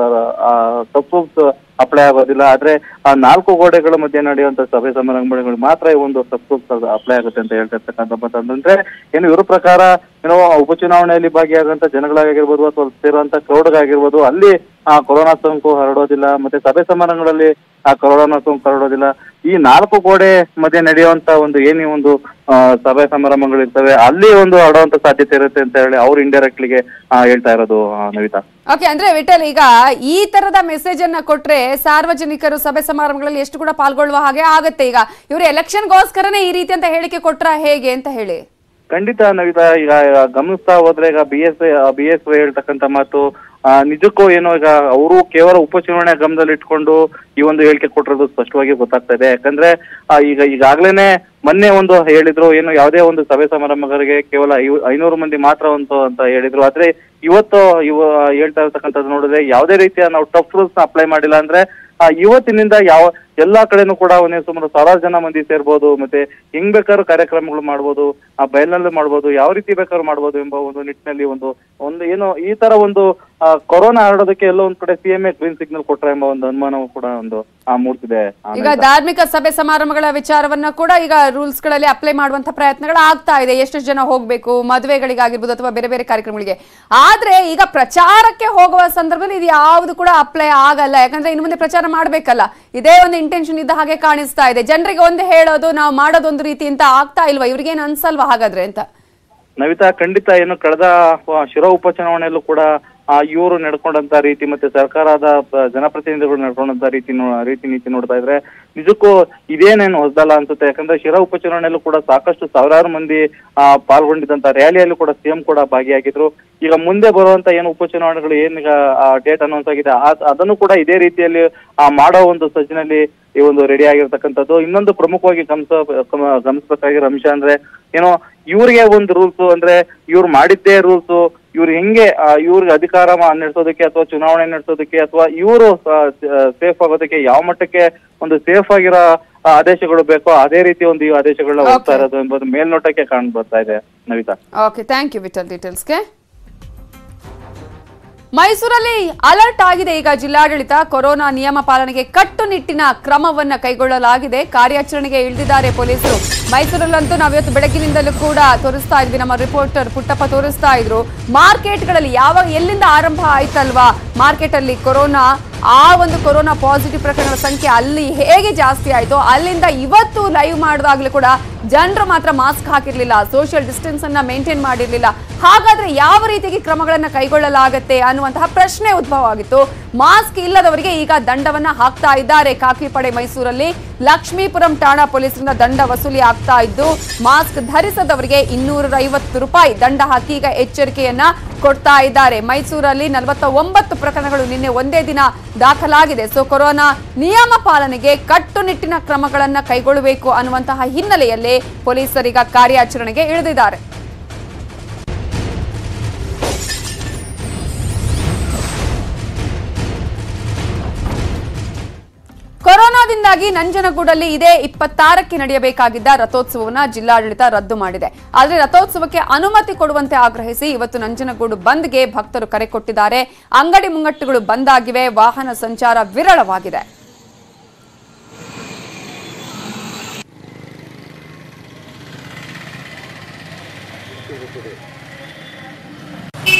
tough rules apply ಆಗೋದಿಲ್ಲ ಆದ್ರೆ ಆ ನಾಲ್ಕು ಗೋಡೆಗಳ ಮಧ್ಯೆ ನಡೆಯುವಂತ ಸಭೆ ಸಮಾರಂಭಗಳು ಮಾತ್ರ ಈ ಒಂದು ಟಫ್ ರೂಪ್ಸ್ ಅಪ್ಲೈ ಆಗುತ್ತೆ ಅಂತ ಹೇಳ್ತಿರ್ತಕ್ಕಂಥ ಅಂದ್ರೆ ಏನು ಇವ್ರ ಪ್ರಕಾರ ಏನೋ ಉಪಚುನಾವಣೆಯಲ್ಲಿ ಭಾಗಿಯಾಗುವಂತ ಜನಗಳಾಗಿರ್ಬೋದು ಅಥವಾ ಸೇರುವಂತ ಕ್ರೌಡ್ಗಾಗಿರ್ಬೋದು ಅಲ್ಲಿ ಆ ಕೊರೋನಾ ಸೋಂಕು ಹರಡೋದಿಲ್ಲ ಮತ್ತೆ ಸಭೆ ಸಮಾರಂಭಗಳಲ್ಲಿ ಆ ಕೊರೋನಾ ಸೋಂಕು ಹರಡೋದಿಲ್ಲ ಈ ನಾಲ್ಕು ಗೋಡೆ ಮಧ್ಯೆ ನಡೆಯುವಂತ ಒಂದು ಏನಿ ಒಂದು ಆ, ಸಭೆ ಸಮಾರಂಭಗಳು ಇರ್ತವೆ ಅಲ್ಲಿ ಒಂದು ಹರಡುವಂತ ಸಾಧ್ಯತೆ ಇರುತ್ತೆ ಅಂತ ಹೇಳಿ ಅವ್ರು ಇಂಡೈರೆಕ್ಟ್ಲಿಗೆ ಹೇಳ್ತಾ ಇರೋದು ಆ, ನವಿತಾ ಓಕೆ ಅಂದ್ರೆ ವಿಠಲ್ ಈಗ ಈ ತರದ ಮೆಸೇಜ್ ಅನ್ನ ಕೊಟ್ರೆ ಸಾರ್ವಜನಿಕರು ಸಭೆ ಸಮಾರಂಭಗಳಲ್ಲಿ ಎಷ್ಟು ಕೂಡ ಪಾಲ್ಗೊಳ್ಳುವ ಹಾಗೆ ಆಗತ್ತೆ ಈಗ ಇವರು ಎಲೆಕ್ಷನ್ಗೋಸ್ಕರನೇ ಈ ರೀತಿ ಅಂತ ಹೇಳಿಕೆ ಕೊಟ್ರ ಹೇಗೆ ಅಂತ ಹೇಳಿ ಖಂಡಿತ ನವಿತಾ ಈಗ ಗಮನಿಸ್ತಾ ಹೋದ್ರೆ ಈಗ ಬಿ ಎಸ್ ಬಿ ಎಸ್ ಹೇಳ್ತಕ್ಕಂಥ ಮಾತು ಆ, ನಿಜಕ್ಕೂ ಏನೋ ಈಗ ಅವರು ಕೇವಲ ಉಪಚುನಾವಣೆ ಗಮನದಲ್ಲಿ ಇಟ್ಕೊಂಡು ಈ ಒಂದು ಹೇಳಿಕೆ ಕೊಟ್ಟಿರೋದು ಸ್ಪಷ್ಟವಾಗಿ ಗೊತ್ತಾಗ್ತಾ ಇದೆ ಯಾಕಂದ್ರೆ ಆ, ಈಗ ಈಗಾಗ್ಲೇನೆ ಮೊನ್ನೆ ಒಂದು ಹೇಳಿದ್ರು ಏನು ಯಾವುದೇ ಒಂದು ಸಭೆ ಸಮಾರಂಭಗಳಿಗೆ ಕೇವಲ ಐ- ಐನೂರು ಮಂದಿ ಮಾತ್ರ ಒಂದು ಅಂತ ಹೇಳಿದ್ರು ಆದ್ರೆ ಇವತ್ತು ಇವ ಹೇಳ್ತಾ ಇರ್ತಕ್ಕಂಥದ್ದು ನೋಡಿದ್ರೆ ಯಾವುದೇ ರೀತಿಯ ನಾವು ಟಫ್ ರೂಲ್ಸ್ ನ ಅಪ್ಲೈ ಮಾಡಿಲ್ಲ ಅಂದ್ರೆ ಆ, ಇವತ್ತಿನಿಂದ ಯಾವ ಎಲ್ಲಾ ಕಡೆನೂ ಕೂಡ ಒಂದೇ ಸುಮಾರು ಸಾವಿರಾರು ಜನ ಮಂದಿ ಸೇರ್ಬೋದು ಮತ್ತೆ ಹೆಂಗ್ ಬೇಕಾದ್ರೂ ಕಾರ್ಯಕ್ರಮಗಳು ಮಾಡ್ಬೋದು ಆ ಬಯಲಲ್ಲಿ ಮಾಡ್ಬೋದು ಯಾವ ರೀತಿ ಬೇಕಾದ್ರೂ ಮಾಡ್ಬೋದು ಎಂಬ ಒಂದು ನಿಟ್ಟಿನಲ್ಲಿ ಒಂದು ಒಂದು ಏನು ಈ ತರ ಒಂದು ಆ, ಕೊರೋನಾ ಹರಡೋದಕ್ಕೆ ಎಲ್ಲೋ ಒಂದ್ ಕಡೆ ಸಿಎಂಎ ಗ್ರೀನ್ ಸಿಗ್ನಲ್ ಕೊಟ್ರೆ ಎಂಬ ಒಂದು ಅನುಮಾನವೂ ಕೂಡ ಒಂದು ಆ, ಮೂಡ್ತಿದೆ ಆ, ಈಗ ಧಾರ್ಮಿಕ ಸಭೆ ಸಮಾರಂಭಗಳ ವಿಚಾರವನ್ನ ಕೂಡ ಈಗ ರೂಲ್ಸ್ ಗಳಲ್ಲಿ ಅಪ್ಲೈ ಮಾಡುವಂತ ಪ್ರಯತ್ನಗಳು ಆಗ್ತಾ ಇದೆ ಎಷ್ಟು ಜನ ಹೋಗ್ಬೇಕು ಮದುವೆಗಳಿಗಾಗಿರ್ಬೋದು ಅಥವಾ ಬೇರೆ ಬೇರೆ ಕಾರ್ಯಕ್ರಮಗಳಿಗೆ ಆದ್ರೆ ಈಗ ಪ್ರಚಾರಕ್ಕೆ ಹೋಗುವ ಸಂದರ್ಭದಲ್ಲಿ ಇದು ಯಾವುದು ಕೂಡ ಅಪ್ಲೈ ಆಗಲ್ಲ ಯಾಕಂದ್ರೆ ಇನ್ನು ಮುಂದೆ ಪ್ರಚಾರ ಮಾಡ್ಬೇಕಲ್ಲ ಇದೇ ಒಂದು ಇಂಟೆನ್ಷನ್ ಇದ್ದ ಹಾಗೆ ಕಾಣಿಸ್ತಾ ಇದೆ ಜನರಿಗೆ ಒಂದು ಹೇಳೋದು ನಾವು ಮಾಡೋದು ಒಂದು ರೀತಿ ಅಂತ ಆಗ್ತಾ ಇಲ್ವಾ ಇವ್ರಿಗೇನು ಅನ್ಸಲ್ವಾ ಹಾಗಾದ್ರೆ ಅಂತ ನವಿತಾ ಖಂಡಿತ ಏನು ಕಳೆದ ಆ, ಶಿರಾ ಉಪಚುನಾವಣೆಯಲ್ಲೂ ಕೂಡ ಆ, ಇವರು ನಡ್ಕೊಂಡಂತ ರೀತಿ ಮತ್ತೆ ಸರ್ಕಾರದ ಪ- ಜನಪ್ರತಿನಿಧಿಗಳು ನಡ್ಕೊಂಡಂತ ರೀತಿ ನೋ- ರೀತಿ ನೀತಿ ನೋಡ್ತಾ ಇದ್ರೆ ನಿಜಕ್ಕೂ ಇದೇನೇನು ಹೊಸದಲ್ಲ ಅನ್ಸುತ್ತೆ ಯಾಕಂದ್ರೆ ಶಿರಾ ಉಪಚುನಾವಣೆಯಲ್ಲೂ ಕೂಡ ಸಾಕಷ್ಟು ಸಾವಿರಾರು ಮಂದಿ ಆ, ಪಾಲ್ಗೊಂಡಿದ್ದಂತ ರ್ಯಾಲಿಯಲ್ಲೂ ಕೂಡ ಸಿಎಂ ಕೂಡ ಭಾಗಿಯಾಗಿದ್ರು ಈಗ ಮುಂದೆ ಬರುವಂತ ಏನು ಉಪಚುನಾವಣೆಗಳು ಏನೀಗ ಡೇಟ್ ಅನೌನ್ಸ್ ಆಗಿದೆ ಆ- ಅದನ್ನು ಕೂಡ ಇದೇ ರೀತಿಯಲ್ಲಿ ಆ, ಮಾಡೋ ಒಂದು ಸಜ್ಜಿನಲ್ಲಿ ಈ ಒಂದು ರೆಡಿ ಆಗಿರ್ತಕ್ಕಂಥದ್ದು ಇನ್ನೊಂದು ಪ್ರಮುಖವಾಗಿ ಗಮನಿಸ ಗಮ- ಗಮನಿಸಬೇಕಾಗಿರೋ ಅಂಶ ಅಂದ್ರೆ ಏನೋ ಇವ್ರಿಗೆ ಒಂದು ರೂಲ್ಸ್ ಅಂದ್ರೆ ಇವ್ರು ಮಾಡಿದ್ದೇ ರೂಲ್ಸ್ ಇವ್ರು ಹೆಂಗೆ ಆ, ಇವ್ರಿಗೆ ಅಧಿಕಾರ ಮಾ- ನಡೆಸೋದಕ್ಕೆ ಅಥವಾ ಚುನಾವಣೆ ನಡೆಸೋದಕ್ಕೆ ಅಥವಾ ಇವರು ಸೇಫ್ ಆಗೋದಕ್ಕೆ ಯಾವ ಮಟ್ಟಕ್ಕೆ ಒಂದು ಸೇಫ್ ಆಗಿರೋ ಆ, ಆದೇಶಗಳು ಬೇಕೋ ಅದೇ ರೀತಿ ಒಂದು ಈ ಆದೇಶಗಳನ್ನ ಹೋಗ್ತಾ ಇರೋದು ಎಂಬುದು ಮೇಲ್ನೋಟಕ್ಕೆ ಕಾಣ್ ಬರ್ತಾ ಇದೆ Navita okay thank you Vithal ಡೀಟೇಲ್ಸ್ಗೆ ಮೈಸೂರಲ್ಲಿ ಅಲರ್ಟ್ ಆಗಿದೆ ಈಗ ಜಿಲ್ಲಾಡಳಿತ ಕೊರೋನಾ ನಿಯಮ ಪಾಲನೆಗೆ ಕಟ್ಟುನಿಟ್ಟಿನ ಕ್ರಮವನ್ನ ಕೈಗೊಳ್ಳಲಾಗಿದೆ ಕಾರ್ಯಾಚರಣೆಗೆ ಇಳಿದಿದ್ದಾರೆ ಪೊಲೀಸರು ಮೈಸೂರಲ್ಲಂತೂ ನಾವಿವತ್ತು ಬೆಳಗ್ಗಿನಿಂದಲೂ ಕೂಡ ತೋರಿಸ್ತಾ ಇದ್ವಿ ನಮ್ಮ ರಿಪೋರ್ಟರ್ ಪುಟ್ಟಪ್ಪ ತೋರಿಸ್ತಾ ಇದ್ರು ಮಾರ್ಕೆಟ್ಗಳಲ್ಲಿ ಯಾವಾಗ ಎಲ್ಲಿಂದ ಆರಂಭ ಆಯ್ತಲ್ವಾ ಮಾರ್ಕೆಟ್ ಅಲ್ಲಿ ಕೊರೋನಾ ಆ ಒಂದು ಕೊರೋನಾ ಪಾಸಿಟಿವ್ ಪ್ರಕರಣಗಳ ಸಂಖ್ಯೆ ಅಲ್ಲಿ ಹೇಗೆ ಜಾಸ್ತಿ ಆಯ್ತು ಅಲ್ಲಿಂದ ಇವತ್ತು ಲೈವ್ ಮಾಡಿದಾಗ್ಲೂ ಕೂಡ ಜನರು ಮಾತ್ರ ಮಾಸ್ಕ್ ಹಾಕಿರ್ಲಿಲ್ಲ ಸೋಷಿಯಲ್ ಡಿಸ್ಟೆನ್ಸ್ ಅನ್ನ ಮೇಂಟೈನ್ ಮಾಡಿರ್ಲಿಲ್ಲ ಹಾಗಾದ್ರೆ ಯಾವ ರೀತಿಯಾಗಿ ಕ್ರಮಗಳನ್ನ ಕೈಗೊಳ್ಳಲಾಗತ್ತೆ ಅನ್ನುವಂತಹ ಪ್ರಶ್ನೆ ಉದ್ಭವ ಆಗಿತ್ತು ಮಾಸ್ಕ್ ಇಲ್ಲದವರಿಗೆ ಈಗ ದಂಡವನ್ನ ಹಾಕ್ತಾ ಇದ್ದಾರೆ ಕಾಕಿ ಪಡೆ ಮೈಸೂರಲ್ಲಿ ಲಕ್ಷ್ಮೀಪುರಂ ಠಾಣಾ ಪೊಲೀಸರಿಂದ ದಂಡ ವಸೂಲಿ ಆಗ್ತಾ ಇದ್ದು ಮಾಸ್ಕ್ ಧರಿಸದವರಿಗೆ ಇನ್ನೂರ ಐವತ್ತು ರೂಪಾಯಿ ದಂಡ ಹಾಕಿ ಈಗ ಎಚ್ಚರಿಕೆಯನ್ನ ಕೊಡ್ತಾ ಇದ್ದಾರೆ ಮೈಸೂರಲ್ಲಿ ನಲವತ್ತ ಒಂಬತ್ತು ಪ್ರಕರಣಗಳು ನಿನ್ನೆ ಒಂದೇ ದಿನ ದಾಖಲಾಗಿದೆ ಸೊ ಕೊರೋನಾ ನಿಯಮ ಪಾಲನೆಗೆ ಕಟ್ಟುನಿಟ್ಟಿನ ಕ್ರಮಗಳನ್ನ ಕೈಗೊಳ್ಳಬೇಕು ಅನ್ನುವಂತಹ ಹಿನ್ನೆಲೆಯಲ್ಲಿ ಪೊಲೀಸರೀಗ ಕಾರ್ಯಾಚರಣೆಗೆ ಇಳಿದಿದ್ದಾರೆ ಕೊರೋನಾದಿಂದಾಗಿ ನಂಜನಗೂಡಲ್ಲಿ ಇದೇ ಇಪ್ಪತ್ತಾರಕ್ಕೆ ನಡೆಯಬೇಕಾಗಿದ್ದ ರಥೋತ್ಸವವನ್ನ ಜಿಲ್ಲಾಡಳಿತ ರದ್ದು ಮಾಡಿದೆ ಆದರೆ ರಥೋತ್ಸವಕ್ಕೆ ಅನುಮತಿ ಕೊಡುವಂತೆ ಆಗ್ರಹಿಸಿ ಇವತ್ತು ನಂಜನಗೂಡು ಬಂದ್ಗೆ ಭಕ್ತರು ಕರೆ ಕೊಟ್ಟಿದ್ದಾರೆ ಅಂಗಡಿ ಮುಂಗಟ್ಟುಗಳು ಬಂದ್ ಆಗಿವೆ ವಾಹನ ಸಂಚಾರ ವಿರಳವಾಗಿದೆ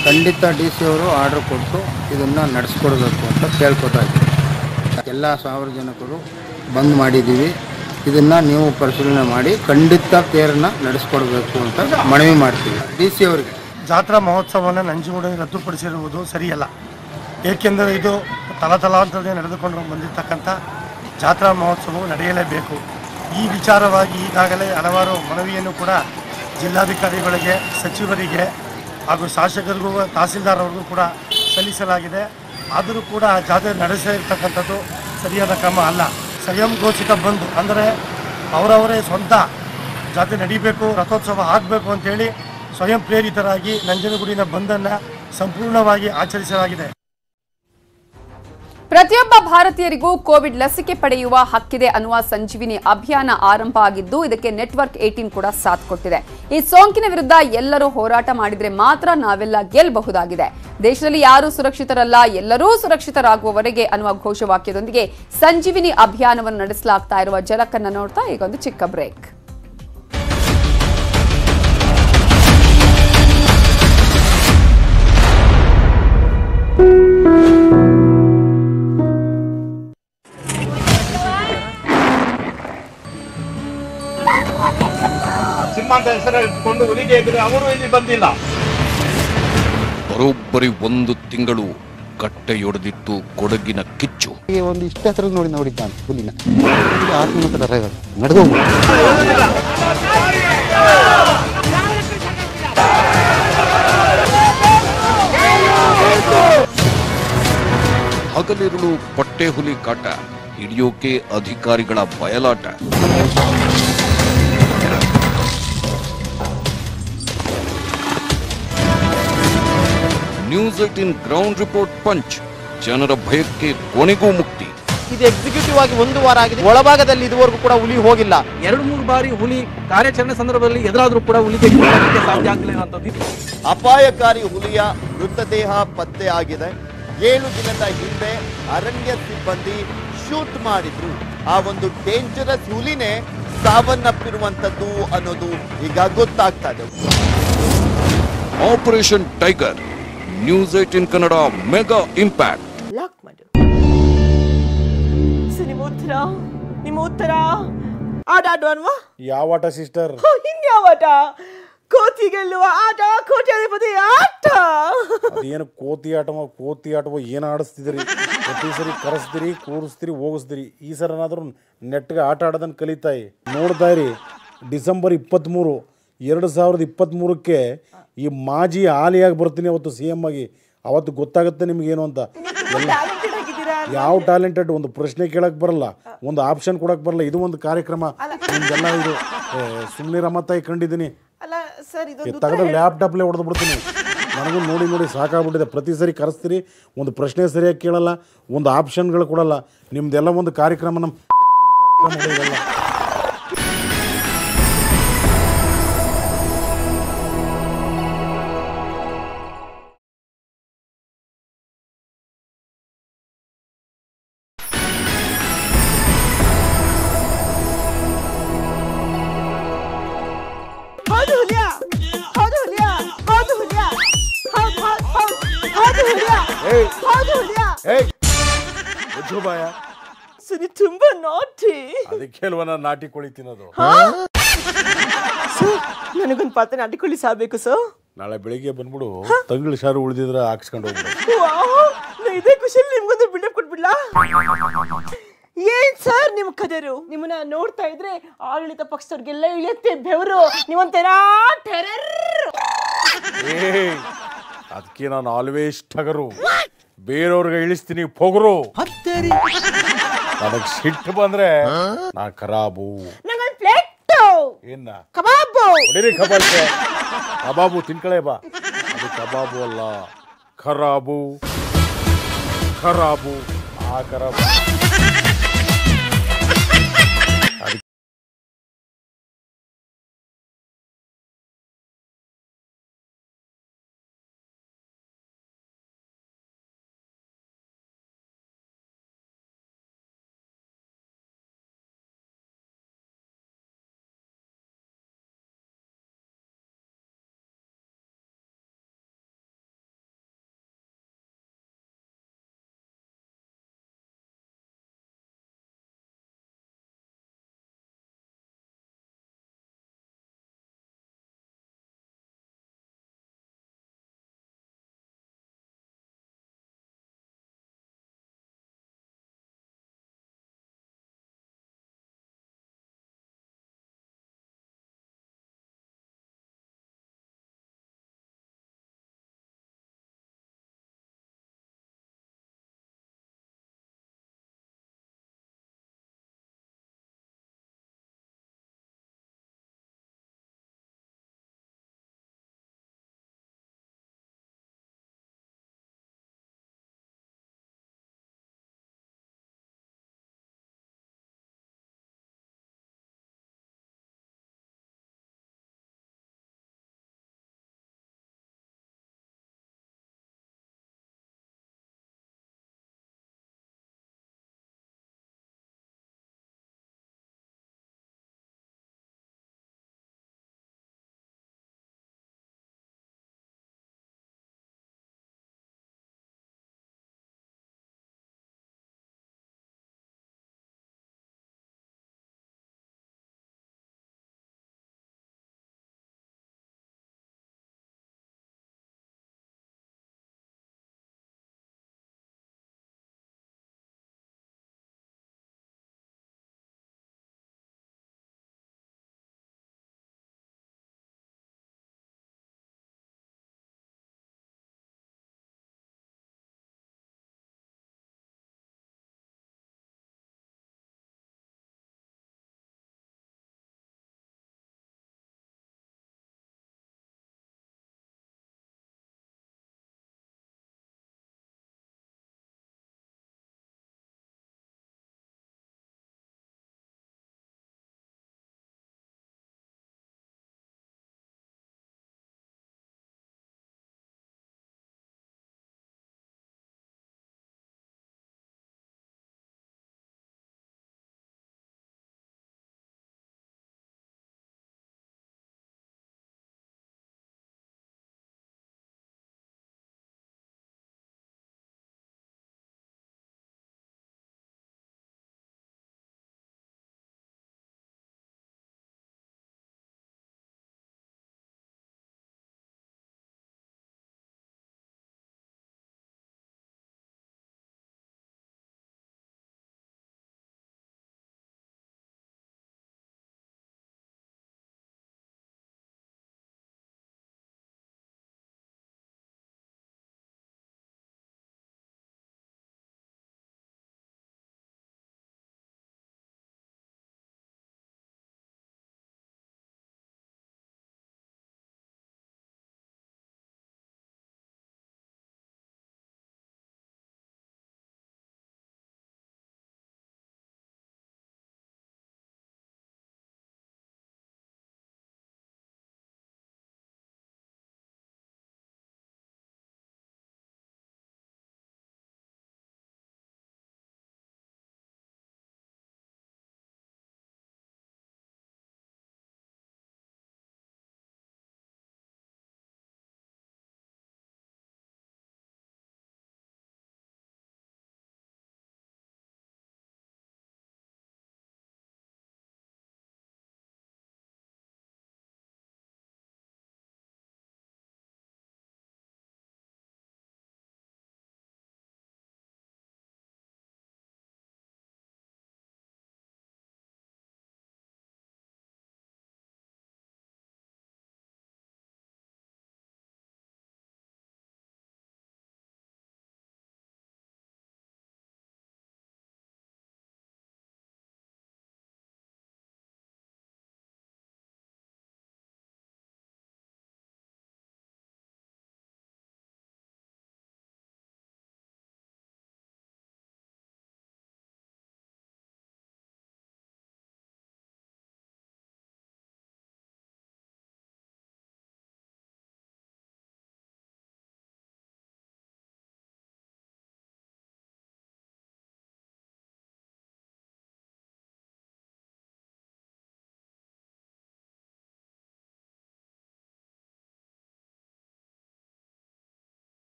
ಖಂಡಿತ ಡಿ ಸಿ ಅವರು ಆರ್ಡರ್ ಕೊಟ್ಟು ಇದನ್ನು ನಡೆಸ್ಕೊಡ್ಬೇಕು ಅಂತ ಕೇಳ್ಕೊತಾ ಇದ್ದೀವಿ ಎಲ್ಲ ಸಾರ್ವಜನಿಕರು ಬಂದ್ ಮಾಡಿದ್ದೀವಿ ಇದನ್ನು ನೀವು ಪರಿಶೀಲನೆ ಮಾಡಿ ಖಂಡಿತ ತೇರನ್ನ ನಡೆಸ್ಕೊಡ್ಬೇಕು ಅಂತ ಮನವಿ ಮಾಡ್ತೀವಿ ಡಿ ಸಿ ಅವರಿಗೆ ಜಾತ್ರಾ ಮಹೋತ್ಸವವನ್ನು ನಂಜನಗೂಡಲ್ಲಿ ರದ್ದುಪಡಿಸಿರುವುದು ಸರಿಯಲ್ಲ ಏಕೆಂದರೆ ಇದು ತಲತಲಾಂತರದೇ ನಡೆದುಕೊಂಡು ಬಂದಿರತಕ್ಕಂಥ ಜಾತ್ರಾ ಮಹೋತ್ಸವವು ನಡೆಯಲೇಬೇಕು ಈ ವಿಚಾರವಾಗಿ ಈಗಾಗಲೇ ಹಲವಾರು ಮನವಿಯನ್ನು ಕೂಡ ಜಿಲ್ಲಾಧಿಕಾರಿಗಳಿಗೆ ಸಚಿವರಿಗೆ ಹಾಗೂ ಶಾಸಕರಿಗೂ ತಹಸೀಲ್ದಾರ್ ಅವ್ರಿಗೂ ಕೂಡ ಸಲ್ಲಿಸಲಾಗಿದೆ ಆದರೂ ಕೂಡ ಜಾತ್ರೆ ನಡೆಸಿರ್ತಕ್ಕಂಥದ್ದು ಸರಿಯಾದ ಕ್ರಮ ಅಲ್ಲ ಸ್ವಯಂ ಘೋಷಿತ ಬಂದು ಅಂದರೆ ಅವರವರೇ ಸ್ವಂತ ಜಾತ್ರೆ ನಡಿಬೇಕು ರಥೋತ್ಸವ ಆಗಬೇಕು ಅಂತೇಳಿ ಸ್ವಯಂ ಪ್ರೇರಿತರಾಗಿ ನಂಜನಗೂಡಿನ ಬಂದನ್ನು ಸಂಪೂರ್ಣವಾಗಿ ಆಚರಿಸಲಾಗಿದೆ ಪ್ರತಿಯೊಬ್ಬ ಭಾರತೀಯರಿಗೂ ಕೋವಿಡ್ ಲಸಿಕೆ ಪಡೆಯುವ ಹಕ್ಕಿದೆ ಅನ್ನುವ ಸಂಜೀವಿನಿ ಅಭಿಯಾನ ಆರಂಭ ಆಗಿದ್ದು ಇದಕ್ಕೆ ನೆಟ್ವರ್ಕ್ ಏಟೀನ್ ಕೂಡ ಸಾಥ್ ಕೊಟ್ಟಿದೆ ಈ ಸೋಂಕಿನ ವಿರುದ್ಧ ಎಲ್ಲರೂ ಹೋರಾಟ ಮಾಡಿದ್ರೆ ಮಾತ್ರ ನಾವೆಲ್ಲ ಗೆಲ್ಲಬಹುದಾಗಿದೆ ದೇಶದಲ್ಲಿ ಯಾರೂ ಸುರಕ್ಷಿತರಲ್ಲ ಎಲ್ಲರೂ ಸುರಕ್ಷಿತರಾಗುವವರೆಗೆ ಅನ್ನುವ ಘೋಷವಾಕ್ಯದೊಂದಿಗೆ ಸಂಜೀವಿನಿ ಅಭಿಯಾನವನ್ನು ನಡೆಸಲಾಗ್ತಾ ಇರುವ ಜಲಕನ್ನ ನೋಡ್ತಾ ಈಗ ಒಂದು ಚಿಕ್ಕ ಬ್ರೇಕ್ ಸಿಂಹಾಂತ ಹೆಸರು ಇಟ್ಕೊಂಡು ಹುಲಿಗೆ ಎದುರು ಅವರು ಇಲ್ಲಿ ಬಂದಿಲ್ಲ ಬರೋಬ್ಬರಿ ಒಂದು ತಿಂಗಳು ಕಟ್ಟೆಯೊಡೆದಿತ್ತು ಕೊಡಗಿನ ಕಿಚ್ಚು ಈಗ ಒಂದು ಇಷ್ಟ ಹತ್ರ ನೋಡಿ ನೋಡಿದ್ದಾನೆ ಹುಲಿನ ಆರು ಕಿಲೋಮೀಟರ್ ಡ್ರೈವರ್ ನಡೆದು ಹಗಲಿರುಳು ಪಟ್ಟೆ ಹುಲಿ ಕಾಟ ಹಿಡಿಯೋಕೆ ಅಧಿಕಾರಿಗಳ ಬಯಲಾಟ news eighteen ground report punch ಜನರ ಭಯಕ್ಕೆ ಕೊನೆಗೂ ಮುಕ್ತಿ ಇದು ಎಕ್ಸಿಕ್ಯೂಟಿವ್ ಆಗಿ ಒಂದು ವಾರ ಆಗಿದೆ ಒಳಭಾಗದಲ್ಲಿ ಇದುವರೆಗೂ ಕೂಡ ಹುಲಿ ಹೋಗಿಲ್ಲ ಎರಡು ಮೂರು ಬಾರಿ ಹುಲಿ ಕಾರ್ಯಾಚರಣೆ ಸಂದರ್ಭದಲ್ಲಿ ಎದುರಾದ್ರೂ ಕೂಡ ಹುಲಿಗೆ ಹಿಡಿಯೋದಕ್ಕೆ ಸಾಧ್ಯ ಆಗಲಿಲ್ಲ ಅಂತದ್ದು ಅಪಾಯಕಾರಿ ಹುಲಿಯ ಮೃತದೇಹ ಪತ್ತೆ ಆಗಿದೆ ಏಳು ದಿನದ ಹಿಂದೆ ಅರಣ್ಯ ಸಿಬ್ಬಂದಿ ಶೂಟ್ ಮಾಡಿದ್ರು ಆ ಒಂದು ಡೇಂಜರಸ್ ಹುಲಿನೇ ಸಾವನ್ನಪ್ಪಿರುವಂತದ್ದು ಅನ್ನೋದು ಈಗ ಗೊತ್ತಾಗ್ತಾ ಇದೆ operation tiger news eighteen Kannada mega impact lock ಮಾಡು ಸೊ ನಿಮ್ಮ ಉತ್ತರ ನಿಮ್ಮ ಉತ್ತರ ಆಟ ಆಡುವನ್ವಾ ಯಾವ ಆಟ ಸಿಸ್ಟರ್ ಇನ್ಯಾವ ಆಟ ಕೋತಿ ಗೆಲ್ಲುವ ಆಟ ಕೋಟಿ ಅಧಿಪತಿ ಆಟ ಅದೇನು ಕೋತಿ ಆಟವ ಕೋತಿ ಆಟವ ಏನು ಆಡಿಸ್ತಿದ್ರಿ ಪ್ರತಿ ಸರಿ ಕರೆಸ್ತೀರಿ ಕೂರಿಸ್ತೀರಿ ಹೋಗಿಸ್ತೀರಿ ಈ ಸರನಾದ್ರೂ ನೆಟ್ಗೆ ಆಟ ಆಡೋದನ್ನು ಕಲಿತಾಯಿ ನೋಡ್ತಾ ಇರಿ ಡಿಸೆಂಬರ್ ಇಪ್ಪತ್ತ್ಮೂರು ಎರಡು ಸಾವಿರದ ಇಪ್ಪತ್ತ್ಮೂರಕ್ಕೆ ಈ ಮಾಜಿ ಆಲಿಯಾಗಿ ಬರ್ತೀನಿ ಅವತ್ತು ಸಿ ಎಮ್ ಆಗಿ ಅವತ್ತು ಗೊತ್ತಾಗುತ್ತೆ ನಿಮ್ಗೇನು ಅಂತ ಎಲ್ಲ ಯಾವ ಟ್ಯಾಲೆಂಟೆಡ್ ಒಂದು ಪ್ರಶ್ನೆ ಕೇಳಕ್ ಬರಲ್ಲ ಒಂದು ಆಪ್ಷನ್ ಕೊಡಕ್ ಬರಲ್ಲ ಇದು ಒಂದು ಕಾರ್ಯಕ್ರಮ ನಿಮ್ಗೆಲ್ಲ ಇದು ಸುಮ್ಮನೆ ರಮತ್ತಾಯಿ ಕಂಡಿದ್ದೀನಿ ಅಲ್ಲ ಸರ್ ಇದೊಂದು ತೆಗೆದು ಲ್ಯಾಪ್ಟಾಪ್ಲೇ ಹೊಡೆದು ಬಿಡ್ತೀನಿ ನನಗೂ ನೋಡಿ ನೋಡಿ ಸಾಕಾಗ್ಬಿಟ್ಟಿದೆ ಪ್ರತಿ ಸರಿ ಕರೆಸ್ತೀರಿ ಒಂದು ಪ್ರಶ್ನೆ ಸರಿಯಾಗಿ ಕೇಳಲ್ಲ ಒಂದು ಆಪ್ಷನ್ಗಳು ಕೊಡಲ್ಲ ನಿಮ್ದೆಲ್ಲ ಒಂದು ಕಾರ್ಯಕ್ರಮ ನಮ್ಮ ಕಾರ್ಯಕ್ರಮಗಳು ಇವೆಲ್ಲ. ಹೌದು ಹುಲಿಯ ಹೌದು ಹುಲಿಯ ಹೌದು ಹುಲಿಯ ಹೌದು ಹೌದು ಹೌದು ಹೌದು ಹುಲಿಯ ಏಯ್. ಹೌದು ಹುಲಿಯ ಏಯ್ ಮುಚ್ಚು ಬಾಯ ಸುನಿ ತುಂಬಾ ನಾಟಿ ಅದಕ್ಕೆ ಅಲ್ವಾ ನಾನು ನಾಟಿ ಕೋಳಿ ತಿನ್ನೋದು ಸರ್ ನನಗೊಂದು ಪಾತ್ರ ನಾಟಿಕೊಳ್ಳಿ ಸಾಬೇಕು ಸರ್ ನಾಳೆ ಬೆಳಿಗ್ಗೆ ಬಂದ್ಬಿಡು ತಂಗಳು ಶಾರು ಉಳಿದಿದ್ರೆ ಹಾಕ್ಸ್ಕೊಂಡು ಹೋಗ್ಬಿಡು ವಾವ್, ನಾ ಇದೇ ಖುಷಿಯಲ್ಲಿ ನಿಮ್ಗೊಂದು ಬಿಲ್ಡಪ್ ಕೊಟ್ಬಿಡ್ಲಾ ಏನ್ ಸರ್ ನಿಮ್ ಕದರು ನಿಮ್ಮನ್ನ ನೋಡ್ತಾ ಇದ್ರೆ ಆಡಳಿತ ಪಕ್ಷದವ್ರಿಗೆಲ್ಲ ಇಳಿಯುತ್ತೆ ಬೆವರು ನೀವೊಂಥರ ಟೆರರ್ ಏಯ್ ಅದಕ್ಕೆ ನಾನು ಆಲ್ವೇಸ್ ಟಗರು ಬೇರೆಯವ್ರಿಗೆ ಇಳಿಸ್ತೀನಿ ಪೊಗರು ನನಗೆ ಸಿಟ್ಟು ಬಂದ್ರೆ ನಾ ಖರಾಬು ನಂಗೊಂದು ಪ್ಲೇಟ್ ಏನ ಕಬಾಬು ಹೊಡಿರಿ ಕಬಾಬ್ಗೆ ಕಬಾಬು ತಿನ್ಕಳೆ ಬಾ ಅದು ಕಬಾಬು ಅಲ್ಲ ಖರಾಬು ಖರಾಬು ಆ ಖರಾಬು